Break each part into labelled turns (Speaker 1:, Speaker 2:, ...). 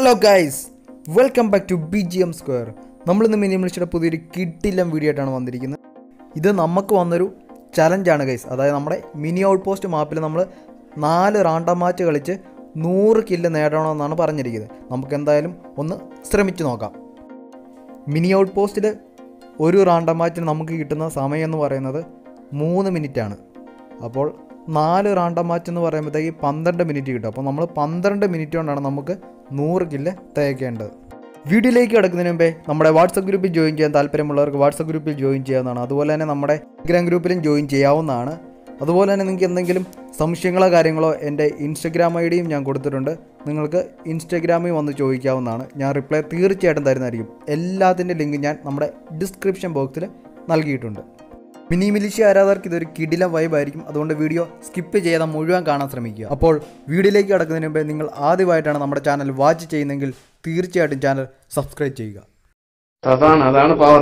Speaker 1: hello guys welcome back to B G M square നമ്മളിന്ന് മിനിമലിസ്റ്റിയുടെ പുതിയൊരു കിട്ടില്ലം വീഡിയോ ആയിട്ടാണ് വന്നിരിക്കുന്നത് ഇത് നമുക്ക് വന്നൊരു ചലഞ്ചാണ് ഗൈസ് അതായത് നമ്മുടെ മിനി ഔട്ട് പോസ്റ്റ് മാപ്പിൽ നമ്മൾ നാല് റാണ്ടം മാച്ച് കളിച്ച് നൂറ് കില്ല് നേടണമെന്നാണ് പറഞ്ഞിരിക്കുന്നത് നമുക്ക് എന്തായാലും ഒന്ന് ശ്രമിച്ചു നോക്കാം മിനി ഔട്ട് പോസ്റ്റിൽ ഒരു റാണ്ടം മാച്ചിന് നമുക്ക് കിട്ടുന്ന സമയം എന്ന് പറയുന്നത് മൂന്ന് മിനിറ്റാണ് അപ്പോൾ നാല് റാണ്ടം മാച്ച് എന്ന് പറയുമ്പോഴത്തേക്ക് പന്ത്രണ്ട് മിനിറ്റ് കിട്ടും അപ്പോൾ നമ്മൾ പന്ത്രണ്ട് മിനിറ്റ് കൊണ്ടാണ് നമുക്ക് നൂറ് കില്ല് തേക്കേണ്ടത് വീഡിയോയിലേക്ക് കിടക്കുന്നതിന് മുമ്പേ നമ്മുടെ വാട്സപ്പ് ഗ്രൂപ്പിൽ ജോയിൻ ചെയ്യാൻ താല്പര്യമുള്ളവർക്ക് വാട്സപ്പ് ഗ്രൂപ്പിൽ ജോയിൻ ചെയ്യാവുന്നതാണ് അതുപോലെ തന്നെ നമ്മുടെ ടെലിഗ്രാം ഗ്രൂപ്പിലും ജോയിൻ ചെയ്യാവുന്നതാണ് അതുപോലെ തന്നെ നിങ്ങൾക്ക് എന്തെങ്കിലും സംശയങ്ങളോ കാര്യങ്ങളോ എൻ്റെ ഇൻസ്റ്റഗ്രാം ഐ ഡിയും ഞാൻ കൊടുത്തിട്ടുണ്ട് നിങ്ങൾക്ക് ഇൻസ്റ്റഗ്രാമിൽ വന്ന് ചോദിക്കാവുന്നതാണ് ഞാൻ റിപ്ലൈ തീർച്ചയായിട്ടും തരുന്നതായിരിക്കും എല്ലാത്തിൻ്റെ ലിങ്ക് ഞാൻ നമ്മുടെ ഡിസ്ക്രിപ്ഷൻ ബോക്സിൽ നൽകിയിട്ടുണ്ട് മിനി മിലിഷ്യ ആരാധകർക്ക് ഇതൊരു കിടിലം വൈബായിരിക്കും അതുകൊണ്ട് വീഡിയോ സ്കിപ്പ് ചെയ്യാതെ മുഴുവൻ കാണാൻ ശ്രമിക്കുക അപ്പോൾ വീഡിയോയിലേക്ക് കടക്കുന്നതിന് മുമ്പേ നിങ്ങൾ ആദ്യമായിട്ടാണ് നമ്മുടെ ചാനൽ വാച്ച് ചെയ്യുന്നതെങ്കിൽ തീർച്ചയായിട്ടും ചാനൽ സബ്സ്ക്രൈബ് ചെയ്യുക
Speaker 2: അതാണ് അതാണ് പവർ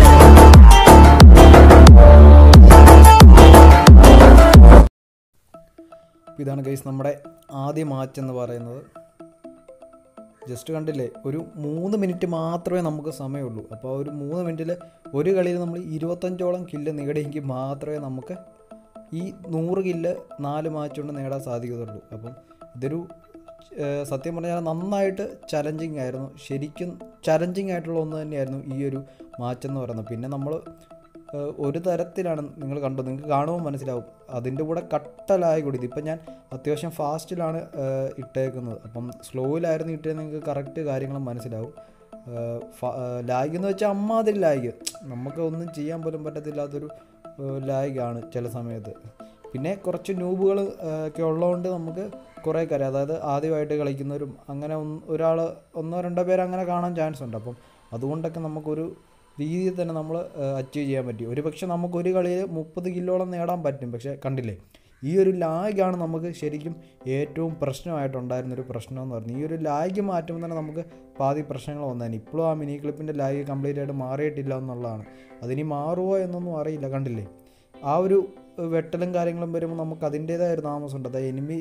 Speaker 1: അപ്പോൾ ഇതാണ് ഗൈസ് നമ്മുടെ ആദ്യ മാച്ച് എന്ന് പറയുന്നത് ജസ്റ്റ് കണ്ടില്ലേ ഒരു മൂന്ന് മിനിറ്റ് മാത്രമേ നമുക്ക് സമയമുള്ളൂ അപ്പോൾ ആ ഒരു മൂന്ന് മിനിറ്റിൽ ഒരു കളിയിൽ നമ്മൾ ഇരുപത്തഞ്ചോളം കില്ല് നേടിയെങ്കിൽ മാത്രമേ നമുക്ക് ഈ നൂറ് കില്ല് നാല് മാച്ച് കൊണ്ട് നേടാൻ സാധിക്കത്തുള്ളൂ അപ്പം ഇതൊരു ഏഹ്, സത്യം പറഞ്ഞാൽ നന്നായിട്ട് ചലഞ്ചിങ് ആയിരുന്നു ശരിക്കും ചലഞ്ചിങ് ആയിട്ടുള്ള ഒന്ന് തന്നെയായിരുന്നു ഈ ഒരു മാച്ച് എന്ന് പറയുന്നത് പിന്നെ നമ്മൾ ഏഹ് ഒരു തരത്തിലാണ് നിങ്ങൾ കണ്ടു നിങ്ങൾക്ക് കാണുമ്പോൾ മനസ്സിലാവും അതിൻ്റെ കൂടെ കട്ടലായി കൂടി ഇതിപ്പം ഞാൻ അത്യാവശ്യം ഫാസ്റ്റിലാണ് ഏഹ് ഇട്ടേക്കുന്നത് അപ്പം സ്ലോയിലായിരുന്നു ഇട്ടേ നിങ്ങൾക്ക് കറക്റ്റ് കാര്യങ്ങൾ മനസ്സിലാവും ലാഗ് എന്ന് വെച്ചാൽ അമ്മാതിരി ലാഗ് നമുക്ക് ഒന്നും ചെയ്യാൻ പോലും പറ്റത്തില്ലാത്തൊരു ലാഗാണ് ചില സമയത്ത് പിന്നെ കുറച്ച് ന്യൂബുകൾ ഒക്കെ ഉള്ളതുകൊണ്ട് നമുക്ക് കുറേ കാര്യം അതായത് ആദ്യമായിട്ട് കളിക്കുന്നവരും അങ്ങനെ ഒരാൾ ഒന്നോ രണ്ടോ പേര് അങ്ങനെ കാണാൻ ചാൻസ് ഉണ്ട് അപ്പം അതുകൊണ്ടൊക്കെ നമുക്കൊരു രീതിയിൽ തന്നെ നമ്മൾ അച്ചീവ് ചെയ്യാൻ പറ്റും ഒരു പക്ഷേ നമുക്ക് ഒരു കളിയിൽ മുപ്പത് കിലോളം നേടാൻ പറ്റും പക്ഷേ കണ്ടില്ലേ ഈ ഒരു ലാഗാണ് നമുക്ക് ശരിക്കും ഏറ്റവും പ്രശ്നമായിട്ടുണ്ടായിരുന്നൊരു പ്രശ്നം എന്ന് പറഞ്ഞാൽ ഈ ഒരു ലാഗ് മാറ്റുമ്പോൾ തന്നെ നമുക്ക് പാതി പ്രശ്നങ്ങൾ വന്നേനെ ഇപ്പോഴും ആ മിനി ക്ലിപ്പിൻ്റെ ലാഗ് കംപ്ലീറ്റ് ആയിട്ട് മാറിയിട്ടില്ല എന്നുള്ളതാണ് അതിനി മാറുമോ എന്നൊന്നും അറിയില്ല കണ്ടില്ലേ ആ ഒരു വെട്ടലും കാര്യങ്ങളും വരുമ്പോൾ നമുക്ക് അതിൻ്റേതായ ഒരു താമസമുണ്ട് അതായത് എനിമി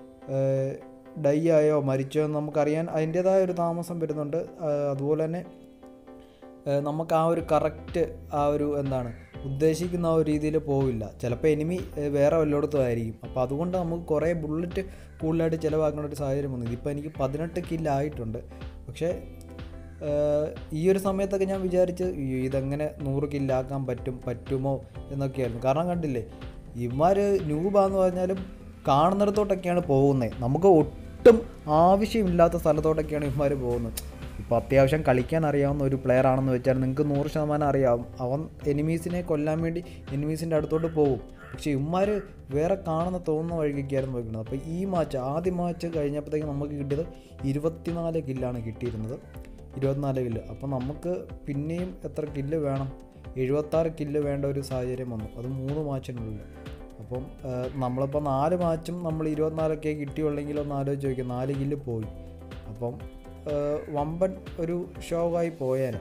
Speaker 1: ഡൈ ആയോ മരിച്ചോ എന്ന് നമുക്കറിയാൻ അതിൻ്റേതായ ഒരു താമസം വരുന്നുണ്ട് ആ, അതുപോലെ തന്നെ ഏഹ് നമുക്ക് ആ ഒരു കറക്റ്റ് ആ ഒരു എന്താണ് ഉദ്ദേശിക്കുന്ന ആ ഒരു രീതിയിൽ പോവില്ല ചിലപ്പോൾ എനിമി ഏഹ് വേറെ വല്ലയിടത്തും ആയിരിക്കും അപ്പോൾ അതുകൊണ്ട് നമുക്ക് കുറേ ബുള്ളറ്റ് കൂടുതലായിട്ട് ചിലവാക്കേണ്ട ഒരു സാഹചര്യം വന്നു ഇതിപ്പോൾ എനിക്ക് പതിനെട്ട് കില്ലായിട്ടുണ്ട് പക്ഷേ ഏഹ് ഈ ഒരു സമയത്തൊക്കെ ഞാൻ വിചാരിച്ച് "അയ്യോ, ഇതെങ്ങനെ നൂറ് കില്ലാക്കാൻ പറ്റും പറ്റുമോ എന്നൊക്കെയായിരുന്നു കാരണം കണ്ടില്ലേ ഇവന്മാർ ന്യൂബാന്ന് പറഞ്ഞാലും കാണുന്നിടത്തോട്ടൊക്കെയാണ് പോകുന്നത് നമുക്ക് ഒട്ടും ആവശ്യമില്ലാത്ത സ്ഥലത്തോട്ടൊക്കെയാണ് ഇവന്മാർ പോകുന്നത് ഇപ്പോൾ അത്യാവശ്യം കളിക്കാൻ അറിയാവുന്ന ഒരു പ്ലെയർ ആണെന്ന് വെച്ചാൽ നിങ്ങൾക്ക് നൂറ് ശതമാനം അറിയാം അവൻ എനിമീസിനെ കൊല്ലാൻ വേണ്ടി എനിമീസിൻ്റെ അടുത്തോട്ട് പോകും പക്ഷേ ഇവന്മാർ വേറെ കാണുന്ന തോന്നുന്ന വഴിക്കൊക്കെയായിരുന്നു പോയിക്കുന്നത് അപ്പോൾ ഈ മാച്ച് ആദ്യ മാച്ച് കഴിഞ്ഞപ്പോഴത്തേക്ക് നമുക്ക് കിട്ടിയത് ഇരുപത്തിനാല് കില്ലാണ് കിട്ടിയിരുന്നത് ഇരുപത്തിനാല് കില്ല് അപ്പോൾ നമുക്ക് പിന്നെയും എത്ര കില്ല് വേണം എഴുപത്താറ് കില്ല് വേണ്ട ഒരു സാഹചര്യം വന്നു അത് മൂന്ന് മാച്ചിനുള്ളിൽ അപ്പം ഏഹ്, നമ്മളിപ്പോൾ നാല് മാച്ചും നമ്മൾ ഇരുപത്തിനാലൊക്കെ കിട്ടിയുള്ളെങ്കിൽ ഒന്ന് ആലോചിച്ച് നോക്കിയാൽ നാല് കില്ല് പോയി അപ്പം ഏഹ്, വമ്പൻ ഒരു ഷോ ആയി പോയേനെ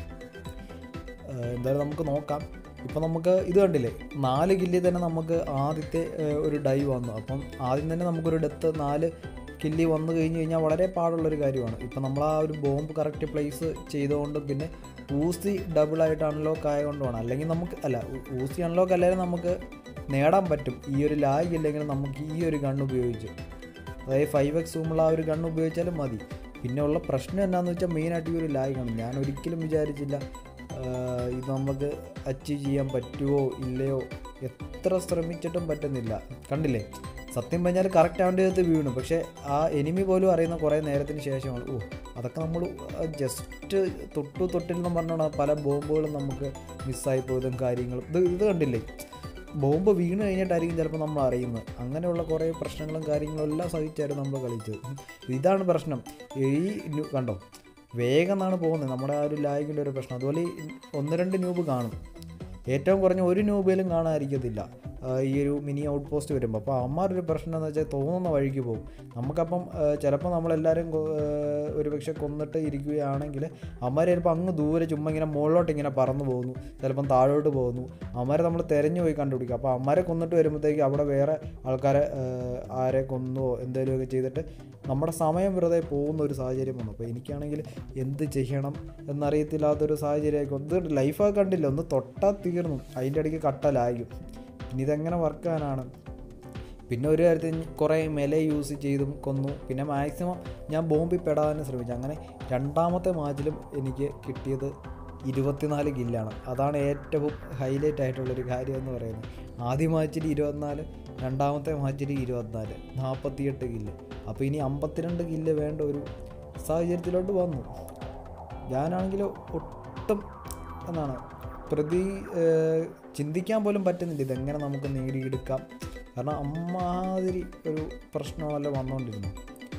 Speaker 1: ഏഹ്, എന്തായാലും നമുക്ക് നോക്കാം ഇപ്പം നമുക്ക് ഇത് കണ്ടില്ലേ നാല് കില്ലിൽ തന്നെ നമുക്ക് ആദ്യത്തെ ഏഹ്, ഒരു ഡൈ വന്നു അപ്പം ആദ്യം തന്നെ നമുക്കൊരു ഡെത്ത് നാല് കില്ലി വന്നു കഴിഞ്ഞ് കഴിഞ്ഞാൽ വളരെ പാടുള്ളൊരു കാര്യമാണ് ഇപ്പം നമ്മൾ ആ ഒരു ബോംബ് കറക്റ്റ് പ്ലേസ് ചെയ്തുകൊണ്ട് പിന്നെ ഊസി ഡബിളായിട്ട് അൺലോക്ക് ആയതുകൊണ്ടാണ് അല്ലെങ്കിൽ നമുക്ക് അല്ല ഊ- ഊസി അൺലോക്ക് അല്ലെങ്കിൽ നമുക്ക് നേടാൻ പറ്റും ഈ ഒരു ലാഗ് ഇല്ലെങ്കിൽ നമുക്ക് ഈ ഒരു ഗൺ ഉപയോഗിച്ച് അതായത് ഫൈവ് എക്സ് സൂമുള്ള ആ ഒരു ഗൺ ഉപയോഗിച്ചാലും മതി പിന്നെ ഉള്ള പ്രശ്നം എന്താണെന്ന് വെച്ചാൽ മെയിനായിട്ട് ഈ ഒരു ലാഗാണ് ഞാൻ ഒരിക്കലും വിചാരിച്ചില്ല ആഹ് ഇത് നമുക്ക് അച്ചീവ് ചെയ്യാൻ പറ്റുമോ ഇല്ലയോ എത്ര ശ്രമിച്ചിട്ടും പറ്റുന്നില്ല കണ്ടില്ലേ സത്യം പറഞ്ഞാൽ കറക്റ്റ് ആവേണ്ട വിധത്തിൽ വീണു പക്ഷേ ആ എനിമി പോലും അറിയുന്ന കുറേ നേരത്തിന് ശേഷമാണ് ഓ അതൊക്കെ നമ്മൾ ജസ്റ്റ് തൊട്ടു തൊട്ടില്ലെന്ന് പറഞ്ഞാണ് പല ബോംബുകളും നമുക്ക് മിസ്സായി പോയതും കാര്യങ്ങളും ഇത് ഇത് കണ്ടില്ലേ ബോംബ് വീണ് കഴിഞ്ഞിട്ടായിരിക്കും ചിലപ്പോൾ നമ്മൾ അറിയുന്നത് അങ്ങനെയുള്ള കുറേ പ്രശ്നങ്ങളും കാര്യങ്ങളും എല്ലാം സഹിച്ചായിരുന്നു നമ്മൾ കളിച്ചത് ഇതാണ് പ്രശ്നം ഈ ന്യൂ- കണ്ടോ വേഗം എന്നാണ് പോകുന്നത് നമ്മുടെ ആ ഒരു ലാഗിൻ്റെ ഒരു പ്രശ്നം അതുപോലെ ഈ ഒന്ന് രണ്ട് ന്യൂബ് കാണും ഏറ്റവും കുറഞ്ഞ ഒരു ന്യൂബിലും കാണാതിരിക്കത്തില്ല ആ, ഈ ഒരു മിനി ഔട്ട് പോസ്റ്റ് വരുമ്പോൾ അപ്പോൾ അമ്മാരൊരു പ്രശ്നം എന്ന് വെച്ചാൽ തോന്നുന്ന വഴിക്ക് പോകും നമുക്കപ്പം ആ, ചിലപ്പോൾ നമ്മളെല്ലാവരും കൊ- ആ, ഒരു പക്ഷേ കൊന്നിട്ട് ഇരിക്കുകയാണെങ്കിൽ അമ്മാർ ചിലപ്പോൾ അങ്ങ് ദൂരെ ചുമ്മാ ഇങ്ങനെ മുകളിലോട്ട് ഇങ്ങനെ പറന്നു പോകുന്നു ചിലപ്പം താഴോട്ട് പോകുന്നു അമ്മാരെ നമ്മൾ തിരഞ്ഞു പോയി കണ്ടുപിടിക്കും അപ്പോൾ അമ്മാരെ കൊന്നിട്ട് വരുമ്പോഴത്തേക്ക് അവിടെ വേറെ ആൾക്കാരെ ആ, ആരെ കൊന്നുവോ എന്തെങ്കിലുമൊക്കെ ചെയ്തിട്ട് നമ്മുടെ സമയം വെറുതെ പോകുന്ന ഒരു സാഹചര്യം വന്നു അപ്പോൾ എനിക്കാണെങ്കിൽ എന്ത് ചെയ്യണം എന്നറിയത്തില്ലാത്തൊരു സാഹചര്യമായിരിക്കും ഇത് ലൈഫൊക്കെ കണ്ടില്ല ഒന്ന് തൊട്ടാൽ തീർന്നു അതിൻ്റെ ഇടയ്ക്ക് കട്ടലായും ഇനി ഇതെങ്ങനെ വർക്കാനാണ് പിന്നെ ഒരു കാര്യത്തിൽ കുറേ മെല യൂസ് ചെയ്തും കൊന്നു പിന്നെ മാക്സിമം ഞാൻ ബോംബിൽ പെടാനും ശ്രമിച്ചു അങ്ങനെ രണ്ടാമത്തെ മാച്ചിലും എനിക്ക് കിട്ടിയത് ഇരുപത്തിനാല് കില്ലാണ് അതാണ് ഏറ്റവും ഹൈലൈറ്റ് ആയിട്ടുള്ളൊരു കാര്യം എന്ന് പറയുന്നത് ആദ്യ മാച്ചിൽ ഇരുപത്തിനാല് രണ്ടാമത്തെ മാച്ചിൽ ഇരുപത്തിനാല് നാൽപ്പത്തിയെട്ട് കില്ല് അപ്പോൾ ഇനി അമ്പത്തിരണ്ട് കില്ല് വേണ്ട ഒരു സാഹചര്യത്തിലോട്ട് വന്നു ഞാനാണെങ്കിൽ ഒട്ടും എന്നാണ് പ്രതി ഏഹ്, ചിന്തിക്കാൻ പോലും പറ്റുന്നില്ല ഇതെങ്ങനെ നമുക്ക് നേടിയെടുക്കാം കാരണം അമ്മാതിരി ഒരു പ്രശ്നമല്ല വന്നുകൊണ്ടിരുന്നു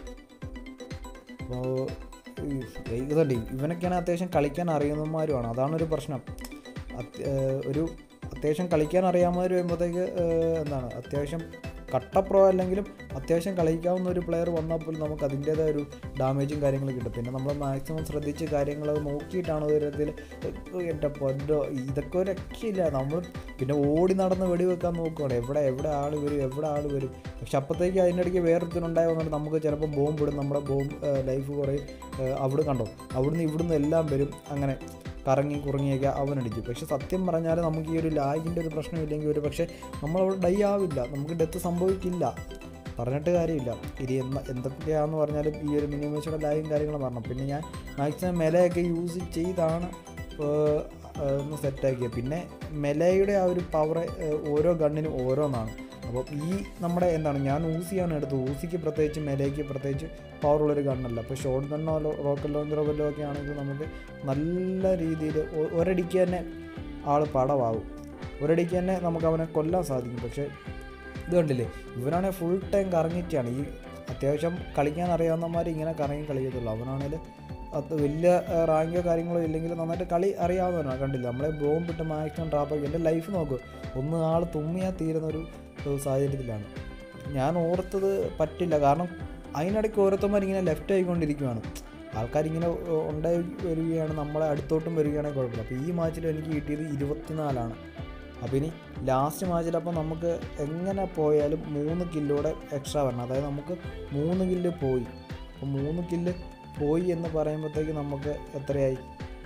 Speaker 1: അപ്പോൾ ഇതല്ലേ ഇവനൊക്കെയാണ് അത്യാവശ്യം കളിക്കാൻ അറിയുന്നവന്മാരുമാണ് അതാണ് ഒരു പ്രശ്നം അത്- ഏഹ്, ഒരു അത്യാവശ്യം കളിക്കാൻ അറിയാവുന്നവർ വരുമ്പോഴത്തേക്ക് ഏഹ്, എന്താണ് അത്യാവശ്യം കട്ട പ്രോ അല്ലെങ്കിലും അത്യാവശ്യം കളിക്കാവുന്ന ഒരു പ്ലെയർ വന്നാൽ പോലും നമുക്ക് അതിൻ്റേതായ ഒരു ഡാമേജും കാര്യങ്ങളും കിട്ടും പിന്നെ നമ്മൾ മാക്സിമം ശ്രദ്ധിച്ച് കാര്യങ്ങൾ നോക്കിയിട്ടാണ് ഒരു തരത്തിൽ എൻ്റെ പൊന്നോ ഇതൊക്കെ ഒരു രക്ഷയില്ല നമ്മൾ പിന്നെ ഓടി നടന്ന് വെടിവെക്കാൻ നോക്കുകയാണ് എവിടെ എവിടെ ആൾ വരും എവിടെ ആൾ വരും പക്ഷെ അപ്പോഴത്തേക്ക് അതിൻ്റെ ഇടയ്ക്ക് വേറൊരുത്തനുണ്ടായ വന്നിട്ട് നമുക്ക് ചിലപ്പോൾ ബോംബ് ഇടും നമ്മുടെ ബോംബ് ലൈഫ് കുറേ അവിടെ കണ്ടോ അവിടുന്ന് ഇവിടുന്ന് എല്ലാം വരും അങ്ങനെ കറങ്ങി കുറങ്ങിയൊക്കെ അവനടിക്കും പക്ഷെ സത്യം പറഞ്ഞാൽ നമുക്ക് ഈ ഒരു ലാഗിൻ്റെ ഒരു പ്രശ്നമില്ലെങ്കിൽ ഒരു പക്ഷേ നമ്മളവിടെ ഡൈ ആവില്ല നമുക്ക് ഡെത്ത് സംഭവിക്കില്ല പറഞ്ഞിട്ട് കാര്യമില്ല ഇനി എന്ത എന്തൊക്കെയാണെന്ന് പറഞ്ഞാലും ഈ ഒരു മിനിമേഷയുടെ ലാഗും കാര്യങ്ങളും പറഞ്ഞു പിന്നെ ഞാൻ മാക്സിമം മെലയൊക്കെ യൂസ് ചെയ്താണ് ഏഹ്, ഏഹ്, ഒന്ന് സെറ്റാക്കിയത് പിന്നെ മെലയുടെ ആ ഒരു പവർ ഓരോ ഗണ്ണിനും ഓരോന്നാണ് അപ്പോൾ ഈ നമ്മുടെ എന്താണ് ഞാൻ ഊസിയാണ് എടുത്തത് ഊസിക്ക് പ്രത്യേകിച്ച് മെലയ്ക്ക് പ്രത്യേകിച്ച് പവറുള്ളൊരു ഗണ്ണല്ല അപ്പോൾ ഷോർട്ട് ഗണ്ണോ റോക്കറ്റ് ലോഞ്ചറോ വല്ലതും ഒക്കെ ആണെങ്കിൽ നമുക്ക് നല്ല രീതിയിൽ ഒരടിക്ക് തന്നെ ആൾ പടവാകും ഒരടിക്ക് തന്നെ നമുക്ക് അവനെ കൊല്ലാൻ സാധിക്കും പക്ഷേ ഇത് കണ്ടില്ലേ ഇവനാണെങ്കിൽ ഫുൾ ടൈം കറങ്ങിയിട്ടാണ് ഈ അത്യാവശ്യം കളിക്കാൻ അറിയാവുന്നമാർ ഇങ്ങനെ കറങ്ങി കളിക്കത്തുള്ളൂ അവനാണെങ്കിൽ അത് വലിയ ഏഹ്, റാങ്കോ കാര്യങ്ങളോ ഇല്ലെങ്കിൽ നന്നായിട്ട് കളി അറിയാവുന്നവനാണ് കണ്ടില്ല നമ്മളെ ബോംബിട്ട് മാക്സിമം ട്രാപ്പാക്കി എൻ്റെ ലൈഫ് നോക്ക് ഒന്ന് ആൾ തുമ്മിയാൽ തീരുന്ന ഒരു ഏഹ്, സാഹചര്യത്തിലാണ് ഞാൻ ഓർത്തത് പറ്റില്ല കാരണം അതിനിടയ്ക്ക് ഓരോരുത്തന്മാർ ഇങ്ങനെ ലെഫ്റ്റ് ആയിക്കൊണ്ടിരിക്കുകയാണ് ആൾക്കാരിങ്ങനെ ഏഹ്, ഉണ്ടായി വരികയാണ് നമ്മളെ അടുത്തോട്ടും വരികയാണെങ്കിൽ കുഴപ്പമില്ല അപ്പോൾ ഈ മാച്ചിൽ എനിക്ക് കിട്ടിയത് ഇരുപത്തിനാലാണ് അപ്പോൾ ഇനി ലാസ്റ്റ് മാച്ചിൽ അപ്പോൾ നമുക്ക് എങ്ങനെ പോയാലും മൂന്ന് കില്ലൂടെ എക്സ്ട്രാ വരണം അതായത് നമുക്ക് മൂന്ന് കില്ല് പോയി അപ്പോൾ മൂന്ന് കില്ല് പോയി എന്ന് പറയുമ്പോഴത്തേക്ക് നമുക്ക് എത്രയായി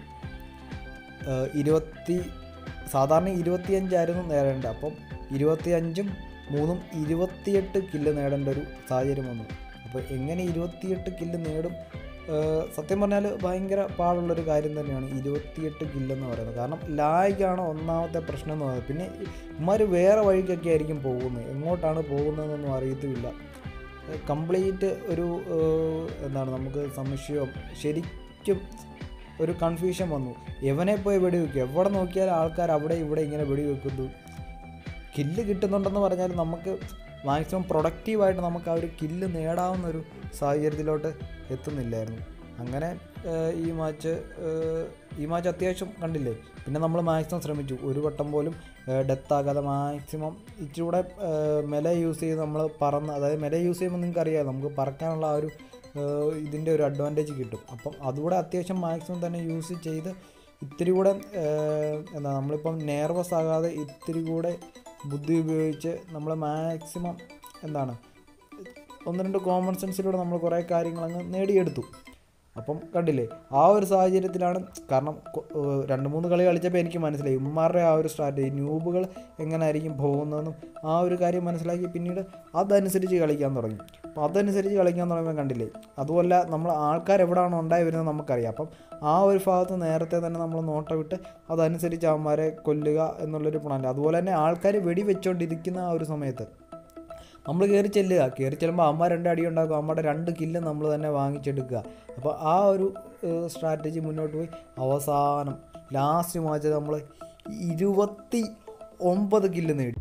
Speaker 1: ഏഹ് ഇരുപത്തി സാധാരണ ഇരുപത്തിയഞ്ചായിരുന്നു നേടേണ്ടത് അപ്പം ഇരുപത്തിയഞ്ചും മൂന്നും ഇരുപത്തിയെട്ട് കില്ല് നേടേണ്ട ഒരു സാഹചര്യം വന്നു അപ്പോൾ എങ്ങനെ ഇരുപത്തിയെട്ട് കില്ല് നേടും ഏഹ് സത്യം പറഞ്ഞാൽ ഭയങ്കര പാടുള്ളൊരു കാര്യം തന്നെയാണ് ഇരുപത്തിയെട്ട് കില്ലെന്ന് പറയുന്നത് കാരണം ലാഗാണ് ഒന്നാമത്തെ പ്രശ്നം എന്ന് പറയുന്നത് പിന്നെ ഇമാർ വേറെ വഴിക്കൊക്കെ ആയിരിക്കും പോകുന്നത് എങ്ങോട്ടാണ് പോകുന്നതെന്നൊന്നും അറിയത്തുമില്ല കംപ്ലീറ്റ് ഒരു ഏഹ്, എന്താണ് നമുക്ക് സംശയം ശരിക്കും ഒരു കൺഫ്യൂഷൻ വന്നു എവനെ പോയി വെടിവെക്കും എവിടെ നോക്കിയാലും ആൾക്കാർ അവിടെ ഇവിടെ ഇങ്ങനെ വെടിവെക്കുന്നു കില്ല് കിട്ടുന്നുണ്ടെന്ന് പറഞ്ഞാൽ നമുക്ക് മാക്സിമം പ്രൊഡക്റ്റീവായിട്ട് നമുക്ക് ആ ഒരു കില്ല് നേടാവുന്ന ഒരു സാഹചര്യത്തിലോട്ട് എത്തുന്നില്ലായിരുന്നു അങ്ങനെ ഏഹ്, ഈ മാച്ച് ഏഹ്, ഈ മാച്ച് അത്യാവശ്യം കണ്ടില്ലേ പിന്നെ നമ്മൾ മാക്സിമം ശ്രമിച്ചു ഒരു വട്ടം പോലും ഡെത്ത് ആകാതെ മാക്സിമം ഇച്ചിരി കൂടെ മെല യൂസ് ചെയ്ത് നമ്മൾ പറന്ന് അതായത് മെല യൂസ് ചെയ്യുമ്പോൾ നിങ്ങൾക്ക് അറിയാം നമുക്ക് പറക്കാനുള്ള ആ ഒരു ഏഹ്, ഇതിൻ്റെ ഒരു അഡ്വാൻറ്റേജ് കിട്ടും അപ്പം അതുകൂടെ അത്യാവശ്യം മാക്സിമം തന്നെ യൂസ് ചെയ്ത് ഇത്തിരി കൂടെ ഏഹ്, എന്താ നമ്മളിപ്പം നെർവസ് ആകാതെ ഇത്തിരി കൂടെ ബുദ്ധി ഉപയോഗിച്ച് നമ്മൾ മാക്സിമം എന്താണ് ഒന്ന് രണ്ട് കോമൺ സെൻസിലൂടെ നമ്മൾ കുറേ കാര്യങ്ങളങ്ങ് നേടിയെടുത്തു അപ്പം കണ്ടില്ലേ ആ ഒരു സാഹചര്യത്തിലാണ് കാരണം കൊ- ഏഹ് രണ്ട് മൂന്ന് കളി കളിച്ചപ്പോൾ എനിക്ക് മനസ്സിലായി ഉമ്മാരുടെ ആ ഒരു സ്ട്രാറ്റജി ന്യൂബുകൾ എങ്ങനെയായിരിക്കും പോകുന്നതെന്നും ആ ഒരു കാര്യം മനസ്സിലാക്കി പിന്നീട് അതനുസരിച്ച് കളിക്കാൻ തുടങ്ങി അപ്പോൾ അതനുസരിച്ച് കളിക്കാൻ തുടങ്ങിയപ്പോൾ കണ്ടില്ലേ അതുമല്ല നമ്മൾ ആൾക്കാർ എവിടെയാണോ ഉണ്ടായി വരുന്നത് നമുക്കറിയാം അപ്പം ആ ഒരു ഭാഗത്ത് നേരത്തെ തന്നെ നമ്മൾ നോട്ട വിട്ട് അതനുസരിച്ച് അവന്മാരെ കൊല്ലുക എന്നുള്ളൊരു പ്ലാൻ അതുപോലെ തന്നെ ആൾക്കാർ വെടിവെച്ചുകൊണ്ടിരിക്കുന്ന ആ ഒരു സമയത്ത് നമ്മൾ കയറി ചെല്ലുക കയറി ചെല്ലുമ്പോൾ അമ്മ രണ്ട് അടി ഉണ്ടാക്കും അമ്മയുടെ രണ്ട് കില്ല് നമ്മൾ തന്നെ വാങ്ങിച്ചെടുക്കുക അപ്പോൾ ആ ഒരു സ്ട്രാറ്റജി മുന്നോട്ട് പോയി അവസാനം ലാസ്റ്റ് മാച്ച് നമ്മൾ ഇരുപത്തി ഒമ്പത് കില്ല് നേടി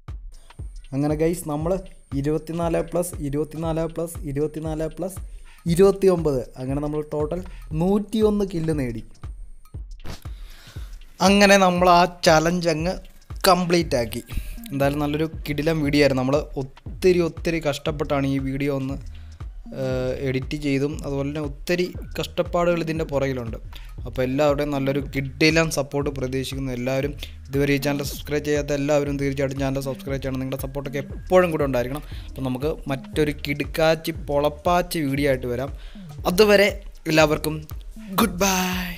Speaker 1: അങ്ങനെ ഗൈസ് നമ്മൾ ഇരുപത്തിനാല് പ്ലസ് ഇരുപത്തിനാല് പ്ലസ് ഇരുപത്തിനാല് പ്ലസ് ഇരുപത്തി ഒമ്പത് അങ്ങനെ നമ്മൾ ടോട്ടൽ നൂറ്റിയൊന്ന് കില്ല് നേടി അങ്ങനെ നമ്മൾ ആ ചലഞ്ച് അങ്ങ് കംപ്ലീറ്റ് ആക്കി എന്തായാലും നല്ലൊരു കിടിലം വീഡിയോ ആയിരുന്നു നമ്മൾ ഒത്തിരി ഒത്തിരി കഷ്ടപ്പെട്ടാണ് ഈ വീഡിയോ ഒന്ന് എഡിറ്റ് ചെയ്തും അതുപോലെ തന്നെ ഒത്തിരി കഷ്ടപ്പാടുകൾ ഇതിൻ്റെ പുറകിലുണ്ട് അപ്പോൾ എല്ലാവരുടെയും നല്ലൊരു കിടിലം സപ്പോർട്ട് പ്രതീക്ഷിക്കുന്നു എല്ലാവരും ഇതുവരെ ഈ ചാനൽ സബ്സ്ക്രൈബ് ചെയ്യാത്ത എല്ലാവരും തീർച്ചയായിട്ടും ചാനൽ സബ്സ്ക്രൈബ് ചെയ്യണം നിങ്ങളുടെ സപ്പോർട്ടൊക്കെ എപ്പോഴും കൂടെ ഉണ്ടായിരിക്കണം അപ്പോൾ നമുക്ക് മറ്റൊരു കിടുക്കാച്ചി പൊളപ്പാച്ചി വീഡിയോ ആയിട്ട് വരാം അതുവരെ എല്ലാവർക്കും ഗുഡ് ബൈ